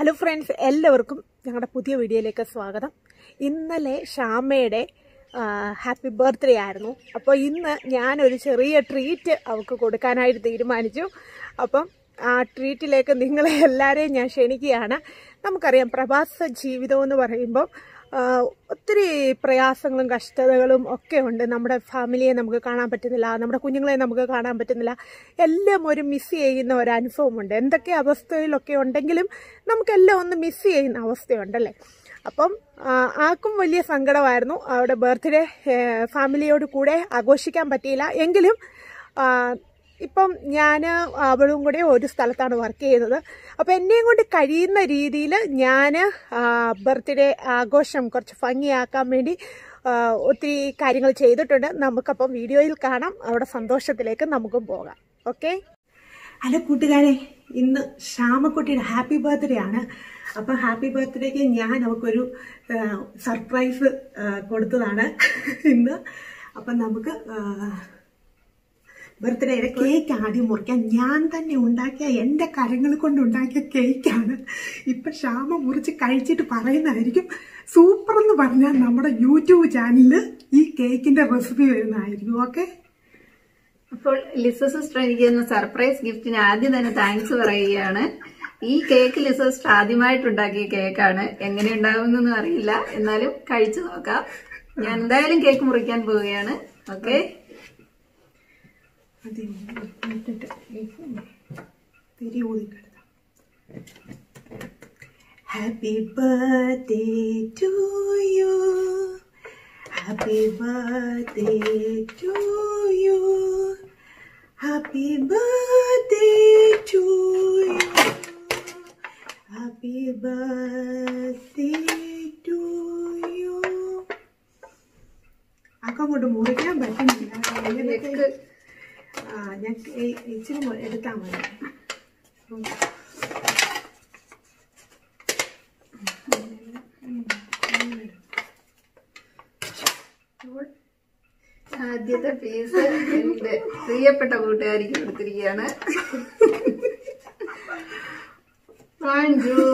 Hello friends എല്ലാവർക്കും ഞങ്ങളുടെ പുതിയ വീഡിയോയിലേക്ക് സ്വാഗതം ഇന്നലെ ഷാമയുടെ ഹാപ്പി ബർത്ത്ഡേ ആയിരുന്നു അപ്പോൾ ഇന്ന് ഞാനൊരു ചെറിയ ട്രീറ്റ് അവൾക്ക് കൊടുക്കാനായിട്ട് തീരുമാനിച്ചു അപ്പം ആ ട്രീറ്റിലേക്ക് നിങ്ങളെ എല്ലാവരെയും ഞാൻ ക്ഷണിക്കുകയാണ് നമുക്കറിയാം പ്രവാസ ജീവിതം എന്ന് പറയുമ്പോൾ ആ, ഒത്തിരി പ്രയാസങ്ങളും കഷ്ടതകളും ഒക്കെ ഉണ്ട് നമ്മുടെ ഫാമിലിയെ നമുക്ക് കാണാൻ പറ്റുന്നില്ല നമ്മുടെ കുഞ്ഞുങ്ങളെ നമുക്ക് കാണാൻ പറ്റുന്നില്ല എല്ലാം ഒരു മിസ് ചെയ്യുന്ന ഒരു അനുഭവമുണ്ട് എന്തൊക്കെ അവസ്ഥയിലൊക്കെ ഉണ്ടെങ്കിലും നമുക്കെല്ലാം ഒന്ന് മിസ് ചെയ്യുന്ന അവസ്ഥയുണ്ടല്ലേ അപ്പം ആ, ആർക്കും വലിയ സങ്കടമായിരുന്നു അവിടെ ബർത്ത്ഡേ ഫാമിലിയോട് കൂടെ ആഘോഷിക്കാൻ പറ്റിയില്ല എങ്കിലും ആ, ഇപ്പം ഞാൻ അവളും കൂടെ ഒരു സ്ഥലത്താണ് വർക്ക് ചെയ്യുന്നത് അപ്പോൾ എന്നെയും കൊണ്ട് കഴിയുന്ന രീതിയിൽ ഞാൻ ബർത്ത്ഡേ ആഘോഷം കുറച്ച് ഭംഗിയാക്കാൻ വേണ്ടി ആ, ഒത്തിരി കാര്യങ്ങൾ ചെയ്തിട്ടുണ്ട് നമുക്കപ്പം വീഡിയോയിൽ കാണാം അവിടെ സന്തോഷത്തിലേക്ക് നമുക്കും പോകാം ഓക്കെ ഹലോ കൂട്ടുകാരെ ഇന്ന് ശ്യാമക്കുട്ടിയുടെ ഹാപ്പി ബർത്ത്ഡേ ആണ് അപ്പം ഹാപ്പി ബർത്ത്ഡേക്ക് ഞാൻ അവൾക്കൊരു സർപ്രൈസ് കൊടുത്തതാണ് ഇന്ന് അപ്പം നമുക്ക് ബർത്ത്ഡേയുടെ കേക്ക് ആദ്യം മുറിക്കാൻ ഞാൻ തന്നെ ഉണ്ടാക്കിയ എൻ്റെ കരങ്ങൾ കൊണ്ട് ഉണ്ടാക്കിയ കേക്കാണ് ഇപ്പം ശ്യാമ മുറിച്ച് കഴിച്ചിട്ട് പറയുന്നതായിരിക്കും സൂപ്പർ എന്ന് പറഞ്ഞാൽ നമ്മുടെ യൂട്യൂബ് ചാനലിൽ ഈ കേക്കിന്റെ റെസിപ്പി വരുന്നതായിരിക്കും ഓക്കെ അപ്പോൾ ലിസ സിസ്റ്റർ എനിക്ക് തന്ന സർപ്രൈസ് ഗിഫ്റ്റിന് ആദ്യം തന്നെ താങ്ക്സ് പറയുകയാണ് ഈ കേക്ക് ലിസ സിസ്റ്റർ ആദ്യമായിട്ട് ഉണ്ടാക്കിയ കേക്കാണ് എങ്ങനെ ഉണ്ടാകുമെന്നൊന്നും അറിയില്ല എന്നാലും കഴിച്ചു നോക്കാം ഞാൻ എന്തായാലും കേക്ക് മുറിക്കാൻ പോവുകയാണ് ഓക്കെ അത് ഇട്ടിട്ട് തിരി ഊതിക്കെടുക്കാം happy birthday to you happy birthday to you happy birthday to you happy birthday to you അക്കം കൊണ്ട് മുറിക്കാൻ പറ്റുന്നില്ല ഇങ്ങനത്തെ കേക്ക് ആ, ഞാൻ ഇ- ഇച്ചിരി മു- എടുത്താൽ മതി ഉം. ആദ്യത്തെ പീസ് എന്റെ പ്രിയപ്പെട്ട കൂട്ടുകാരിക്ക് കൊടുത്തിരിക്കുകയാണ് താങ്ക് യു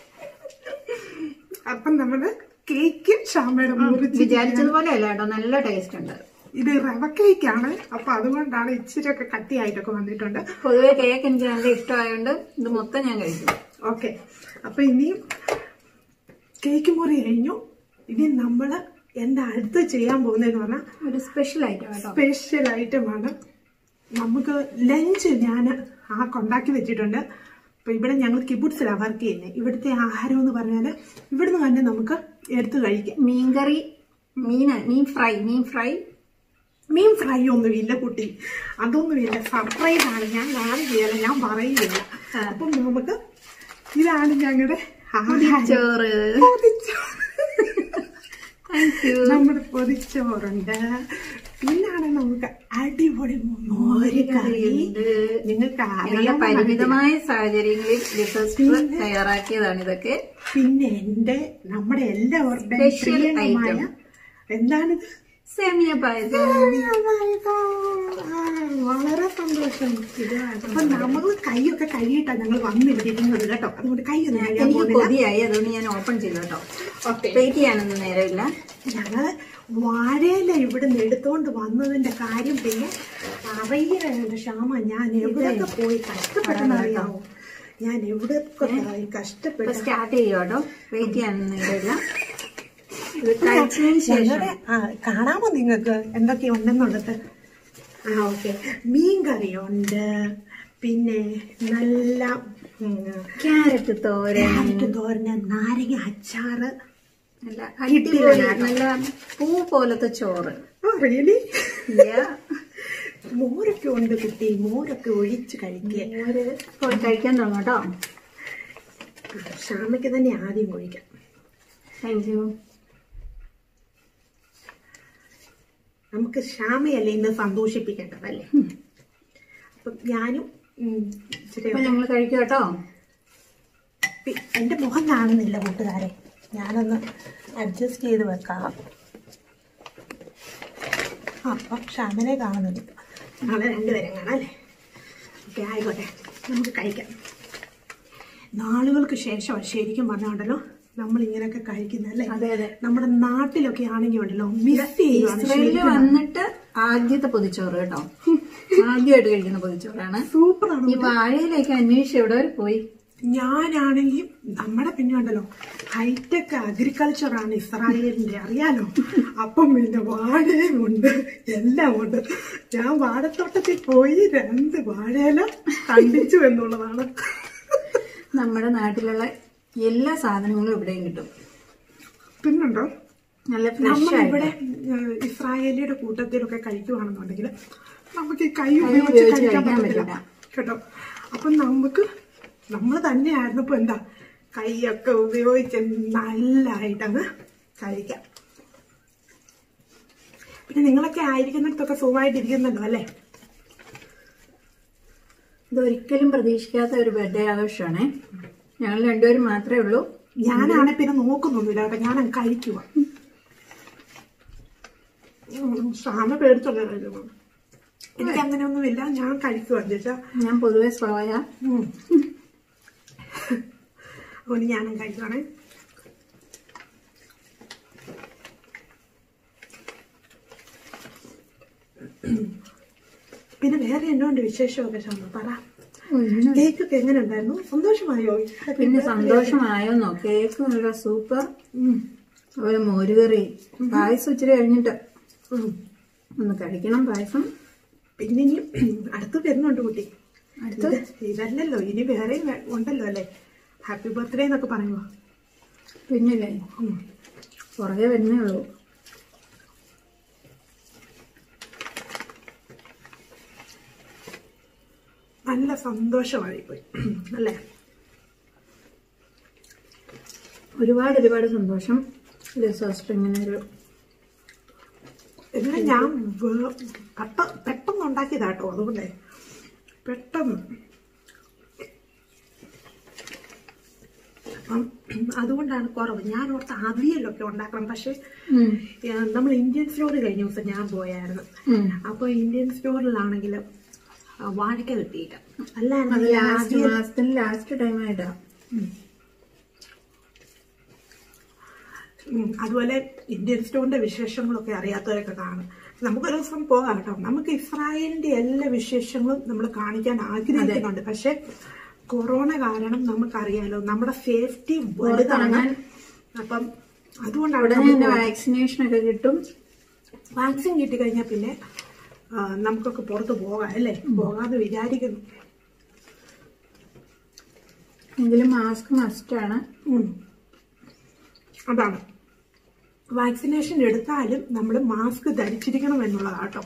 അപ്പം നമ്മള് കേക്ക് ഷാമയുടെ മുറിച്ച് വിചാരിച്ചതുപോലെ അല്ല കേട്ടോ നല്ല ടേസ്റ്റ് ഉണ്ട് ഇത് റവ കേക്കാണ് അപ്പൊ അതുകൊണ്ടാണ് ഇച്ചിരി ഒക്കെ കട്ടിയായിട്ടൊക്കെ വന്നിട്ടുണ്ട് പൊതുവെ കേക്ക് എനിക്ക് നല്ല ഇഷ്ടമായോണ്ട് ഇത് മൊത്തം ഞാൻ കഴിക്കും ഓക്കെ അപ്പൊ ഇനി കേക്ക് മുറി കഴിഞ്ഞു ഇനി നമ്മള് എന്താ അടുത്ത് ചെയ്യാൻ പോകുന്നതെന്ന് പറഞ്ഞാൽ ഒരു സ്പെഷ്യൽ ഐറ്റം കേട്ടോ സ്പെഷ്യൽ ഐറ്റമാണ് നമുക്ക് ലഞ്ച് ഞാൻ ആ കൊണ്ടാക്കി വെച്ചിട്ടുണ്ട് അപ്പൊ ഇവിടെ ഞങ്ങൾ കിബുട്സിലാണ് വർക്ക് ചെയ്യുന്നത് ഇവിടുത്തെ ആഹാരം എന്ന് പറഞ്ഞാൽ ഇവിടുന്ന് തന്നെ നമുക്ക് എടുത്ത് കഴിക്കാം മീൻകറി മീൻ മീൻ ഫ്രൈ മീൻ ഫ്രൈ മീൻ ഫ്രൈ ഒന്നുമില്ല കുട്ടി അതൊന്നുമില്ല സർപ്രൈസ് ആണ് ഞാൻ കാണിക്കുകയല്ല ഞാൻ പറയുകയില്ല അപ്പം നമുക്ക് ഇതാണ് ഞങ്ങളുടെ ആഹാരം ചോറ് പൊതിച്ചോറ്. താങ്ക് യു നമ്മുടെ പൊതിച്ചോറുണ്ട് പിന്നാണ് നമുക്ക് അടിപൊളി മോര് കറി നിങ്ങൾക്ക് ഞങ്ങളുടെ അറിയാം പരിമിതമായ സാഹചര്യങ്ങളിൽ റിസർച്ച് തയ്യാറാക്കിയതാണ് ഇതൊക്കെ പിന്നെ എന്റെ നമ്മുടെ എല്ലാവരുടെയും Special പ്രിയമായ item. എന്താണിത് സേമിയ പായസം ആ, വളരെ സന്തോഷം അപ്പൊ നമ്മൾ കൈയൊക്കെ കഴുകിയിട്ടാ ഞങ്ങൾ വന്നിരിക്കുന്നത് കേട്ടോ അതുകൊണ്ട് കൈ ഒന്നും കഴുകാൻ എനിക്ക് പോകുന്നില്ല കൊതിയായി അതുകൊണ്ട് ഞാൻ ഓപ്പൺ ചെയ്തു കേട്ടോ ഓക്കെ വെയിറ്റ് ചെയ്യാനൊന്നും നേരമില്ല ഞങ്ങള് വാഴയില ഇവിടുന്ന് എടുത്തോണ്ട് വന്നതിന്റെ കാര്യം പിന്നെ അറിയില്ല ക്ഷാമ ഞാൻ എവിടെയൊക്കെ പോയി കഷ്ടപ്പെട്ടെന്ന് അറിയാമോ ഞാൻ എവിടെയൊക്കെ പോയി ഇപ്പൊ കഷ്ടപ്പെട്ടു സ്റ്റാർട്ട് ചെയ്യും കേട്ടോ വെയിറ്റ് ചെയ്യാനൊന്നും നേരമില്ല ഇത് കഴിച്ചതിന് ശേഷം ഞങ്ങളുടെ ആ, കാണാമോ നിങ്ങൾക്ക് എന്തൊക്കെയുണ്ടെന്നുള്ളത് ആ ഓക്കെ മീൻ കറിയുണ്ട് പിന്നെ നല്ല ഉം, ക്യാരറ്റ് തോരൻ ക്യാരറ്റ് തോരന് നാരങ്ങ അച്ചാറ് നല്ല അടിപൊളി നല്ല പൂ പോലത്തെ ചോറ് ആ റിയലി Yeah. മോരൊക്കെ ഉണ്ട് കുട്ടി മോരൊക്കെ ഒഴിച്ച് കഴിക്കുക മോര് ഇപ്പോൾ കഴിക്കാൻ തുടങ്ങും കേട്ടോ ക്ഷാമയ്ക്ക് തന്നെ ആദ്യം ഒഴിക്കാം താങ്ക് യു നമുക്ക് ക്ഷാമയല്ലേ ഇന്ന് സന്തോഷിപ്പിക്കേണ്ടതല്ലേ അപ്പം ഞാനും ഉം, ഇച്ചിരി അപ്പൊ ഞങ്ങൾ കഴിക്കും കേട്ടോ പി- എന്റെ മുഖം കാണുന്നില്ല കൂട്ടുകാരെ ഞാനൊന്ന് അഡ്ജസ്റ്റ് ചെയ്ത് വെക്കാം ആ അപ്പം ക്ഷാമനെ കാണുന്നുണ്ട് നാളെ രണ്ടുപേരും കാണാം അല്ലേ ഓക്കെ ആയിക്കോട്ടെ നമുക്ക് കഴിക്കാം നാളുകൾക്ക് ശേഷം ശരിക്കും പറഞ്ഞുണ്ടല്ലോ നമ്മൾ ഇങ്ങനെയൊക്കെ കഴിക്കുന്നല്ലേ അതെ അതെ നമ്മുടെ നാട്ടിലൊക്കെ ആണെങ്കിൽ ഉണ്ടല്ലോ മിസ് ചെയ്യുവാണ് ഇസ്രയേലിൽ വന്നിട്ട് ആദ്യത്തെ പൊതിച്ചോറ് കേട്ടോ ആദ്യമായിട്ട് കഴിക്കുന്ന പൊതിച്ചോറാണ് സൂപ്പറാണ് ഈ വാഴയിലേക്ക് അന്വേഷിച്ച് എവിടെ വരെ പോയി ഞാനാണെങ്കിൽ നമ്മുടെ പിന്നെ ഉണ്ടല്ലോ ഹൈടെക് അഗ്രികൾച്ചർ ആണ് ഇസ്രായേലിന്റെ അറിയാലോ അപ്പം പിന്നെ വാഴയും ഉണ്ട് എല്ലാം ഉണ്ട് ഞാൻ വാഴത്തോട്ടത്തിൽ പോയി രണ്ട് വാഴയില കണ്ടിച്ചു എന്നുള്ളതാണ് നമ്മുടെ നാട്ടിലുള്ള എല്ലാ സാധനങ്ങളും ഇവിടെയും കിട്ടും പിന്നുണ്ടോ നല്ല ഫ്രഷ് നമ്മൾ ആയിട്ട് ഇവിടെ ഏഹ്, ഇസ്രായേലിയുടെ കൂട്ടത്തിലൊക്കെ കഴിക്കുവാണെന്നുണ്ടെങ്കിൽ നമുക്ക് ഈ കൈ കൈ ഉപയോഗിച്ച് ഉപയോഗിച്ച് കഴിക്കാൻ കഴിക്കാൻ പറ്റത്തില്ല കേട്ടോ അപ്പം നമുക്ക് നമ്മൾ തന്നെയായിരുന്നു ഇപ്പൊ എന്താ കൈയൊക്കെ ഉപയോഗിച്ച് നല്ലതായിട്ടങ്ങ് കഴിക്കാം പിന്നെ നിങ്ങളൊക്കെ ആയിരിക്കുന്നിടത്തൊക്കെ സുഖമായിട്ടിരിക്കുന്നുണ്ടോ അല്ലേ ഇതൊരിക്കലും പ്രതീക്ഷിക്കാത്ത ഒരു ബർത്ത്ഡേ ആഘോഷമാണേ ഞങ്ങൾ രണ്ടുപേരും മാത്രമേ ഉള്ളൂ ഞാനാണെ പിന്നെ നോക്കുന്നൊന്നുമില്ല കേട്ടോ ഞാൻ അങ്ങ് കഴിക്കുക സാമ പേടിച്ചുള്ള കഴിക്കുന്നു എനിക്ക് അങ്ങനെയൊന്നുമില്ല ഞാൻ കഴിക്കുക ചേച്ചാ ഞാൻ പൊതുവെ സ്ലോയ ഉം. അതുകൊണ്ട് ഞാനും കഴിക്കുവാണേ പിന്നെ വേറെ എന്നോണ്ട് വിശേഷമൊക്കെ ശമ്പ പറ കേക്കൊക്കെ എങ്ങനെ ഉണ്ടായിരുന്നു സന്തോഷമായോ പിന്നെ സന്തോഷമായോന്നോ കേക്ക് നല്ല സൂപ്പർ അതുപോലെ മോരുകറി പായസം ഇച്ചിരി കഴിഞ്ഞിട്ട് ഉം. ഒന്ന് കഴിക്കണം പായസം പിന്നെ ഇനി അടുത്ത് വരുന്നുണ്ട് കുട്ടി അടുത്ത് ഇത് ഇതല്ലല്ലോ ഇനി വേറെ ഉണ്ടല്ലോ അല്ലേ ഹാപ്പി ബർത്ത്ഡേ എന്നൊക്കെ പറയുമ്പോ പിന്നില്ലേ ഉം. പുറകെ വരുന്നേ ഉള്ളൂ നല്ല സന്തോഷമായി പോയി അല്ലേ ഒരുപാട് ഒരുപാട് സന്തോഷം ലിസോസ്റ്റർ ഇങ്ങനെ ഒരു ഇതിന് ഞാൻ വേ- പെട്ട- പെട്ടെന്ന് ഉണ്ടാക്കിയതാട്ടോ അതുകൊണ്ടേ പെട്ടെന്ന് അപ്പം അതുകൊണ്ടാണ് കുറവ് ഞാൻ ഓർത്ത് അവിയലൊക്കെ ഉണ്ടാക്കണം പക്ഷെ ഉം. ഏഹ്, നമ്മൾ ഇന്ത്യൻ സ്റ്റോർ കഴിഞ്ഞ ദിവസം ഞാൻ പോയായിരുന്നു ഉം. അപ്പൊ ഇന്ത്യൻ സ്റ്റോറിലാണെങ്കിൽ വാഴക്ക കിട്ടിയില്ല അത് അല്ലായിരുന്നു ലാസ്റ്റ് മാസത്തിന് ലാസ്റ്റ് ടൈം ആയിട്ടാ ഉം, അതുപോലെ ഇന്ത്യൻ സ്റ്റോറിന്റെ വിശേഷങ്ങളൊക്കെ അറിയാത്തവരൊക്കെ കാണും നമുക്കൊരു ദിവസം പോകാം കേട്ടോ നമുക്ക് ഇസ്രായേലിന്റെ എല്ലാ വിശേഷങ്ങളും നമ്മൾ കാണിക്കാൻ ആഗ്രഹിക്കുന്നുണ്ട് പക്ഷെ കൊറോണ കാരണം നമുക്കറിയാലോ നമ്മുടെ സേഫ്റ്റി വലുതാണ് പുറത്തിറങ്ങാൻ അപ്പം അതുകൊണ്ട് അവിടെ അവിടെ തന്നെ വാക്സിനേഷൻ ഒക്കെ കിട്ടും വാക്സിൻ കിട്ടിക്കഴിഞ്ഞാൽ പിന്നെ ആ, നമുക്കൊക്കെ പുറത്ത് പോകാം അല്ലേ പോകാന്ന് വിചാരിക്കുന്നു എങ്കിലും മാസ്ക് മസ്റ്റാണ് ഉം. അതാണ് വാക്സിനേഷൻ എടുത്താലും നമ്മൾ മാസ്ക് ധരിച്ചിരിക്കണം എന്നുള്ളതാട്ടോ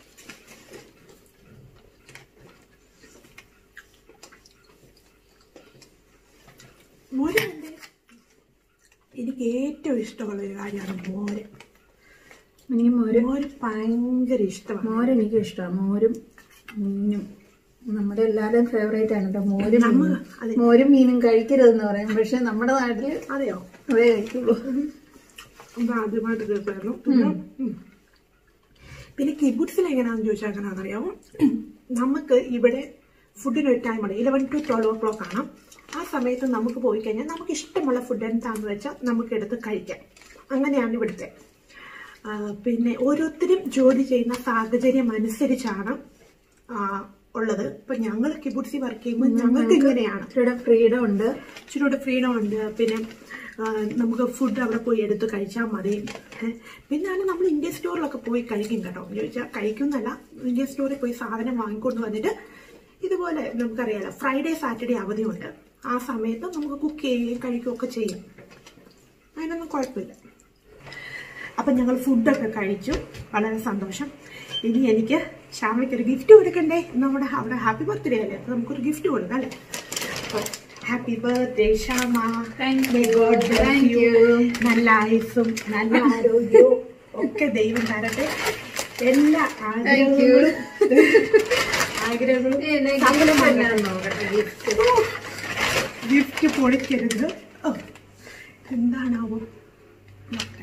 മോര് കണ്ടേ? എനിക്ക് ഏറ്റവും ഇഷ്ടമുള്ള ഒരു കാര്യമാണ് മോര് എനിക്ക് മോര് മോര് ഭയങ്കര ഇഷ്ടമാണ് മോര് എനിക്ക് ഇഷ്ടമാണ് മോരും മീനും നമ്മുടെ എല്ലാവരുടെയും ഫേവറേറ്റ് ആണ് കേട്ടോ മോരും നമ്മ- മീനും അതെ. മോരും മീനും കഴിക്കരുതെന്ന് പറയും പക്ഷെ നമ്മുടെ നാട്ടില് അതെയോ അതേ കഴിക്കുള്ളൂ ഇത് ആദ്യമായിട്ട് കേൾക്കായിരുന്നു പിന്നെ ഉം. പിന്നെ കിബുട്സിൽ എങ്ങനെയാണെന്ന് ചോദിച്ചാൽ എങ്ങനെയാണെന്ന് അറിയാമോ നമുക്ക് ഇവിടെ ഫുഡിന് ഒരു ടൈം ഉണ്ട് eleven to twelve o'clock ആണ് ആ സമയത്ത് നമുക്ക് പോയി കഴിഞ്ഞാൽ നമുക്ക് ഇഷ്ടമുള്ള ഫുഡ് എന്താണെന്ന് വെച്ചാൽ നമുക്ക് എടുത്ത് കഴിക്കാം അങ്ങനെയാണ് ഇവിടുത്തെ ആ, പിന്നെ ഓരോരുത്തരും ജോലി ചെയ്യുന്ന സാഹചര്യം അനുസരിച്ചാണ് ആ, ഉള്ളത് ഇപ്പൊ ഞങ്ങൾ കിബുട്സി വർക്ക് ചെയ്യുമ്പോൾ ഞങ്ങൾക്ക് ഇങ്ങനെയാണ് ഇച്ചിരിയുടെ ഫ്രീഡം ഉണ്ട് ഇച്ചിരൂടെ ഫ്രീഡം ഉണ്ട് പിന്നെ ആ, നമുക്ക് ഫുഡ് അവിടെ പോയി എടുത്ത് കഴിച്ചാൽ മതി ഏ, പിന്നാണ് നമ്മൾ ഇന്ത്യൻ സ്റ്റോറിലൊക്കെ പോയി കഴിക്കും കേട്ടോ എന്ന് ചോദിച്ചാൽ കഴിക്കുന്നല്ല ഇന്ത്യൻ സ്റ്റോറിൽ പോയി സാധനം വാങ്ങിക്കൊണ്ട് വന്നിട്ട് ഇതുപോലെ നമുക്കറിയാലോ ഫ്രൈഡേ സാറ്റർഡേ അവധിയുണ്ട് ആ സമയത്ത് നമുക്ക് കുക്ക് ചെയ്യുകയും കഴിക്കുകയൊക്കെ ചെയ്യും അതിനൊന്നും കുഴപ്പമില്ല അപ്പം ഞങ്ങൾ ഫുഡൊക്കെ കഴിച്ചു വളരെ സന്തോഷം ഇനി എനിക്ക് ശ്യാമയ്ക്ക് ഒരു ഗിഫ്റ്റ് കൊടുക്കണ്ടേ നമ്മുടെ അവിടെ ഹാപ്പി ബർത്ത്ഡേ അല്ലേ അപ്പോൾ നമുക്കൊരു ഗിഫ്റ്റ് കൊടുക്കാം അല്ലേ അപ്പോൾ happy birthday Shyama Thank May you. God bless Thank you. you. നല്ല ആയുസ്സും നല്ല ആരോഗ്യവും ഒക്കെ ദൈവം തരട്ടെ എല്ലാ ആഗ്രഹങ്ങളും ആഗ്രഹങ്ങളും സഫലമാകട്ടെ. ഗിഫ്റ്റ് പൊളിക്കരുത് ഓ, എന്താണാവോ നോക്കട്ടെ.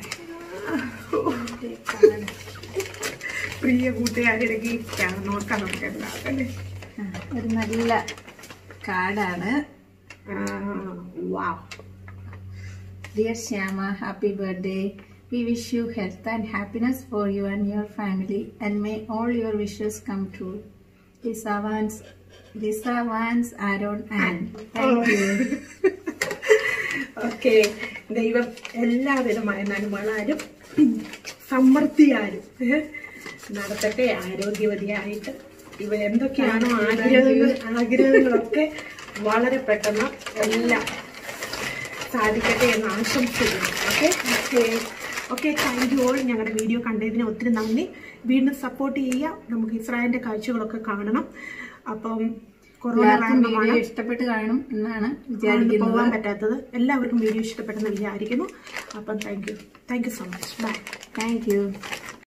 പ്രിയ കൂട്ടുകാരുടെ ഗിഫ്റ്റാണ് നോക്കാം നമുക്ക് എന്താ അല്ലേ ആ, ഒരു നല്ല കാർഡാണ് wow Dear Shyama, happy birthday. We wish you health and happiness for you and your family, and may all your wishes come true. Lisa Vance, Lisa Vance, Aaron, and thank you. Okay ദൈവം എല്ലാവിധമായ നന്മകളാലും സമൃദ്ധിയാലും ഏ, നടത്തട്ടെ ആരോഗ്യവതിയായിട്ട് ഇവ എന്തൊക്കെയാണോ ആഗ്രഹങ്ങൾ ആഗ്രഹങ്ങളൊക്കെ വളരെ പെട്ടെന്ന് എല്ലാം സാധിക്കട്ടെ എന്ന് ആശംസിക്കുന്നു okay okay okay thank you all ഞങ്ങളുടെ വീഡിയോ കണ്ടതിന് ഒത്തിരി നന്ദി വീണ്ടും സപ്പോർട്ട് ചെയ്യുക നമുക്ക് ഇസ്രായേലിന്റെ കാഴ്ചകളൊക്കെ കാണണം അപ്പം കൊറോണ എല്ലാവർക്കും കാരണമാണ് വീഡിയോ ഇഷ്ടപ്പെട്ട് കാണും എന്നാണ് ആണ് വിചാരിക്കുന്നത് പോകാൻ പറ്റാത്തത് എല്ലാവർക്കും വീഡിയോ ഇഷ്ടപ്പെട്ടെന്ന് വിചാരിക്കുന്നു അപ്പം thank you thank you so much bye thank U